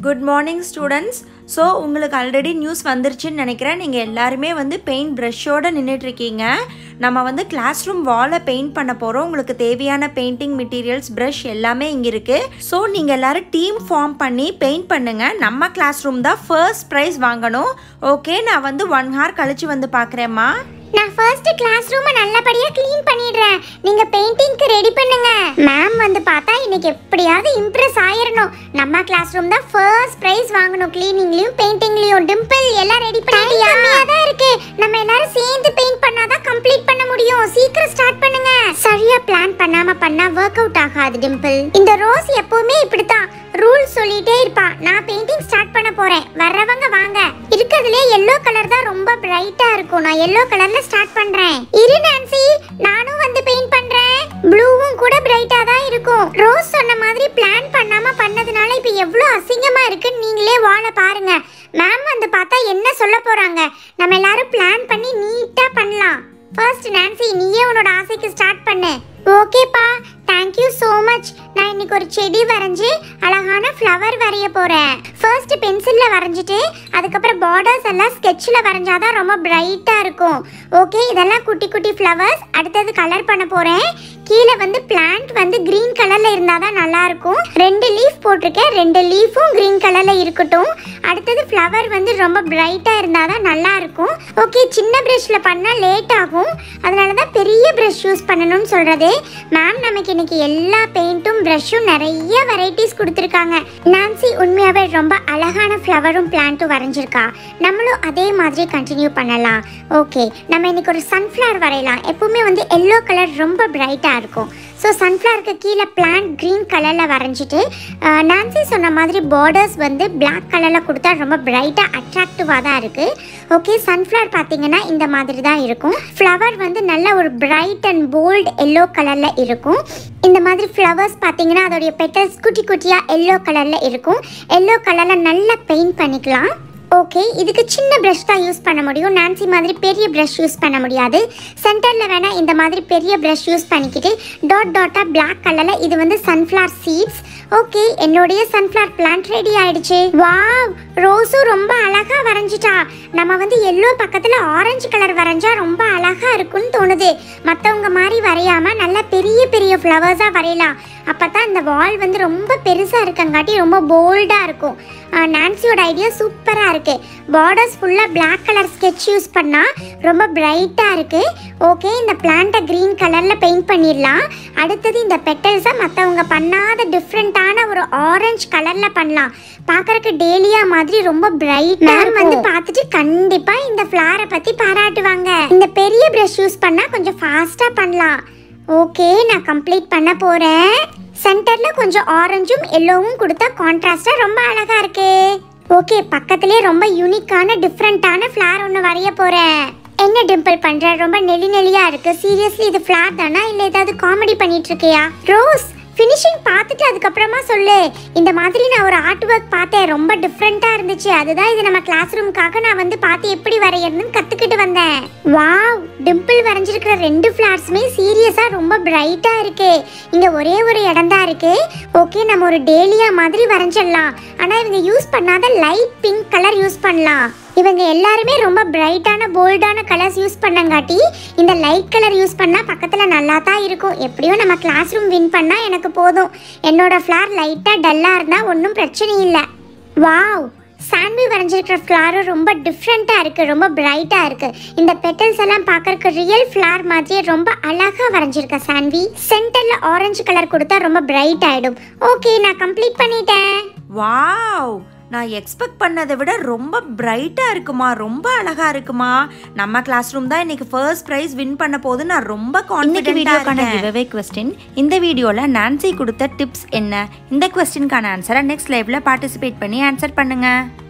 good morning students so உங்களுக்கு already news வந்துருச்சுன்னு நினைக்கிறேன் நீங்கள் எல்லாருமே வந்து பெயிண்ட் ப்ரஷ்ஷோடு நின்றுட்டுருக்கீங்க நம்ம வந்து கிளாஸ் ரூம் வாலை பெயிண்ட் பண்ண போகிறோம் உங்களுக்கு தேவையான பெயிண்டிங் மெட்டீரியல்ஸ் ப்ரஷ் எல்லாமே இங்கே இருக்குது ஸோ நீங்கள் எல்லாரும் டீம் ஃபார்ம் பண்ணி பெயிண்ட் பண்ணுங்கள் நம்ம கிளாஸ் ரூம் தான் ஃபர்ஸ்ட் ப்ரைஸ் வாங்கணும் ஓகே நான் வந்து ஒன் ஹார் கழிச்சு வந்து பார்க்குறேம்மா நான் ஃபர்ஸ்ட் கிளாஸ் ரூமை நல்லபடியா க்ளீன் பண்ணிடுறேன் நீங்க பெயிண்டிங்க்கு ரெடி பண்ணுங்க மேம் வந்து பார்த்தா இன்னைக்கு எப்படியாவது இம்ப்ரெஸ் ஆயிரணும் நம்ம கிளாஸ் ரூம் தான் ஃபர்ஸ்ட் பிரைஸ் வாங்கணும் க்ளீனிங்லயும் பெயிண்டிங்லயும் டிம்பிள் எல்லாம் ரெடி பண்ணிட்டியா தான் இருக்கு நம்ம எல்லாரும் சேர்ந்து பெயிண்ட் பண்ணாதான் கம்ப்ளீட் பண்ண முடியும் சீக்கிரம் ஸ்டார்ட் பண்ணுங்க சரியா பிளான் பண்ணாம பண்ணா ஒர்க் அவுட் ஆகாது டிம்பிள் இந்த ரோஸ் எப்பவுமே இப்படித்தான் ரூல்ஸ் சொல்லிட்டே இருப்பான் நான் பெயிண்டிங் ஸ்டார்ட் பண்ண போறேன் வர்றவங்க வாங்க இருக்கிறதுலே எல்லோ கலர் தான் ரொம்ப பிரைட்டா இருக்கும் நான் எல்லோ கலர்ல ஸ்டார்ட் பண்றேன் இரு நான்சி நானும் வந்து பெயிண்ட் பண்றேன் ப்ளூவும் கூட பிரைட்டா தான் இருக்கும் ரோஸ் சொன்ன மாதிரி பிளான் பண்ணாம பண்ணதுனால இப்போ எவ்வளவு அசிங்கமா இருக்குன்னு நீங்களே வாழ பாருங்க மேம் வந்து பார்த்தா என்ன சொல்ல போறாங்க நம்ம எல்லாரும் பிளான் பண்ணி நீட்டா பண்ணலாம் ஃபர்ஸ்ட் நான்சி நீயே உன்னோட ஆசைக்கு ஸ்டார்ட் பண்ணு ஓகேப்பா தேங்க்யூ ஸோ மச் நான் இன்னைக்கு ஒரு செடி வரைஞ்சி அழகான ஃப்ளவர் வரைய போகிறேன் ஃபர்ஸ்ட் பென்சிலில் வரைஞ்சிட்டு அதுக்கப்புறம் பார்டர்ஸ் எல்லாம் ஸ்கெட்சில் வரைஞ்சாதான் ரொம்ப பிரைட்டாக இருக்கும் ஓகே இதெல்லாம் குட்டி குட்டி ஃப்ளவர்ஸ் அடுத்தது கலர் பண்ண போகிறேன் கீழே வந்து பிளான்ட் வந்து க்ரீன் கலரில் இருந்தால் தான் நல்லாயிருக்கும் ரெண்டு லீஃப் போட்டிருக்கேன் ரெண்டு லீஃபும் க்ரீன் கலரில் இருக்கட்டும் அடுத்தது ஃப்ளவர் வந்து ரொம்ப பிரைட்டாக இருந்தால் தான் நல்லாயிருக்கும் ஓகே சின்ன ப்ரஷ்ல பண்ணால் லேட் ஆகும் அதனால தான் பெரிய ப்ரஷ் யூஸ் பண்ணணும்னு சொல்கிறது மேம் நமக்கு இன்னைக்கு எல்லா பெயிண்ட்டும் ப்ரஷ்ஷும் நிறைய வெரைட்டிஸ் கொடுத்துருக்காங்க நான்சி உண்மையாகவே ரொம்ப அழகான ஃப்ளவரும் பிளான்ட்டும் வரைஞ்சிருக்கா நம்மளும் அதே மாதிரி கண்டினியூ பண்ணலாம் ஓகே நம்ம இன்னைக்கு ஒரு சன்ஃப்ளவர் வரையலாம் எப்பவுமே வந்து எல்லோ கலர் ரொம்ப பிரைட்டாக இருக்கும் ஸோ சன்ஃப்ளவருக்கு கீழே பிளான்ட் க்ரீன் கலரில் வரைஞ்சிட்டு அஹ், நான்சி சொன்ன மாதிரி பார்டர்ஸ் வந்து Black கலரில் கொடுத்தா ரொம்ப பிரைட்டாக அட்ராக்டிவாக தான் இருக்குது ஓகே சன்ஃப்ளவர் பார்த்தீங்கன்னா இந்த மாதிரி தான் இருக்கும் ஃப்ளவர் வந்து நல்ல ஒரு பிரைட் அண்ட் போல்ட் எல்லோ கலரில் இருக்கும் இந்த மாதிரி ஃப்ளவர்ஸ் பார்த்தீங்கன்னா அதோடைய பெட்டல்ஸ் குட்டி குட்டியாக எல்லோ கலரில் இருக்கும் எல்லோ கலரில் நல்லா பெயிண்ட் பண்ணிக்கலாம் ஓகே இதுக்கு சின்ன ப்ரஷ் தான் யூஸ் பண்ண முடியும் நான்சி மாதிரி பெரிய ப்ரஷ் யூஸ் பண்ண முடியாது சென்டரில் வேணால் இந்த மாதிரி பெரிய ப்ரஷ் யூஸ் பண்ணிக்கிட்டு டாட் டாட்டாக Black கலரில் இது வந்து சன்ஃப்ளவர் சீட்ஸ் ஓகே என்னுடைய சன்ஃப்ளவர் பிளான்ட் ரெடி ஆயிடுச்சு வாவ் ரோஸும் ரொம்ப அழகா வரைஞ்சிட்டா நம்ம வந்து எல்லோ பக்கத்தில் ஆரஞ்சு கலர் வரைஞ்சா ரொம்ப அழகா இருக்கும்னு தோணுது மற்றவங்க மாதிரி வரையாம நல்ல பெரிய பெரிய ஃப்ளவர்ஸாக வரையலாம் அப்போ தான் இந்த வால் வந்து ரொம்ப பெருசாக இருக்கங்காட்டி ரொம்ப போல்டாக இருக்கும் ஆஹ் நான்சியோட ஐடியா சூப்பராக இருக்குது பார்டர்ஸ் ஃபுல்லாக Black கலர் sketch யூஸ் பண்ணால் ரொம்ப பிரைட்டாக இருக்குது ஓகே இந்த பிளான்ட்டை க்ரீன் கலரில் பெயிண்ட் பண்ணிடலாம் அடுத்தது இந்த பெட்டல்ஸை மற்றவங்க பண்ணாத டிஃப்ரெண்ட்டான ஒரு ஆரஞ்சு கலரில் பண்ணலாம் பார்க்கறக்கு டேலியா மாதிரி ரொம்ப பிரைட் மேம் வந்து பார்த்துட்டு கண்டிப்பாக இந்த ஃப்ளாரை பற்றி பாராட்டுவாங்க இந்த பெரிய ப்ரஷ் யூஸ் பண்ணால் கொஞ்சம் ஃபாஸ்ட்டாக பண்ணலாம் ஓகே நான் கம்ப்ளீட் பண்ண போகிறேன் சென்டரில் கொஞ்சம் ஆரஞ்சும் எல்லோவும் கொடுத்தா கான்ட்ராஸ்டாக ரொம்ப அழகாக இருக்கு ஓகே பக்கத்துலேயே ரொம்ப யூனிக்கான டிஃப்ரெண்ட்டான ஃப்ளார் ஒன்று வரைய போகிறேன் என்ன டிம்பிள் பண்ற ரொம்ப நெளி நெளியா இருக்கு சீரியஸ்லி இது ஃப்ளார் தானா இல்லை ஏதாவது காமெடி பண்ணிட்டு இருக்கியா ரோஸ் ஃபினிஷிங் பார்த்துட்டு அதுக்கப்புறமா சொல்லு இந்த மாதிரி நான் ஒரு ஆர்ட் ஒர்க் பார்த்தேன் ரொம்ப டிஃப்ரெண்ட்டாக இருந்துச்சு அதுதான் இது நம்ம கிளாஸ் ரூமுக்காக நான் வந்து பார்த்து எப்படி வரையணும்னு கற்றுக்கிட்டு வந்தேன் வாவ் டிம்பிள் வரைஞ்சிருக்கிற ரெண்டு ஃப்ளார்ஸுமே சீரியஸாக ரொம்ப பிரைட்டாக இருக்கு இங்கே ஒரே ஒரு இடம் தான் இருக்கு ஓகே நம்ம ஒரு டேலியா மாதிரி வரைஞ்சிடலாம் ஆனால் இவங்க யூஸ் பண்ணாத லைட் பிங்க் கலர் யூஸ் பண்ணலாம் இவங்க எல்லாருமே ரொம்ப பிரைட்டான போல்டான கலர்ஸ் யூஸ் பண்ணங்காட்டி இந்த லைட் கலர் யூஸ் பண்ணால் பக்கத்தில் நல்லா தான் இருக்கும் எப்படியும் நம்ம கிளாஸ் ரூம் வின் பண்ணால் எனக்கு போதும் என்னோட ஃப்ளார் லைட்டாக டல்லாக இருந்தால் ஒன்றும் பிரச்சனை இல்லை வாவ் சாண்ட்வி வரைஞ்சிருக்கிற ஃப்ளாரும் ரொம்ப டிஃப்ரெண்ட்டாக இருக்குது ரொம்ப பிரைட்டாக இருக்குது இந்த பெட்டல்ஸ் எல்லாம் பார்க்கறக்கு ரியல் ஃப்ளார் மாதிரியே ரொம்ப அழகாக வரைஞ்சிருக்க சாண்ட்வி சென்டரில் ஆரஞ்சு கலர் கொடுத்தா ரொம்ப பிரைட் ஆகிடும் ஓகே நான் கம்ப்ளீட் பண்ணிட்டேன் வாவ் நான் எக்ஸ்பெக்ட் பண்ணதை விட ரொம்ப பிரைட்டாக இருக்குமா ரொம்ப அழகாக இருக்குமா நம்ம கிளாஸ் ரூம் தான் இன்னைக்கு ஃபர்ஸ்ட் ப்ரைஸ் வின் பண்ண போது நான் ரொம்ப இன்னைக்கு கான்ஃபிடென்ட்டாக வீடியோக்கான இருக்கேன் கிவ்அவே கொஸ்டின் இந்த வீடியோவில் நான்சி கொடுத்த டிப்ஸ் என்ன இந்த கொஸ்டினுக்கான ஆன்சரை நெக்ஸ்ட் லைவ்ல பார்ட்டிசிபேட் பண்ணி ஆன்சர் பண்ணுங்க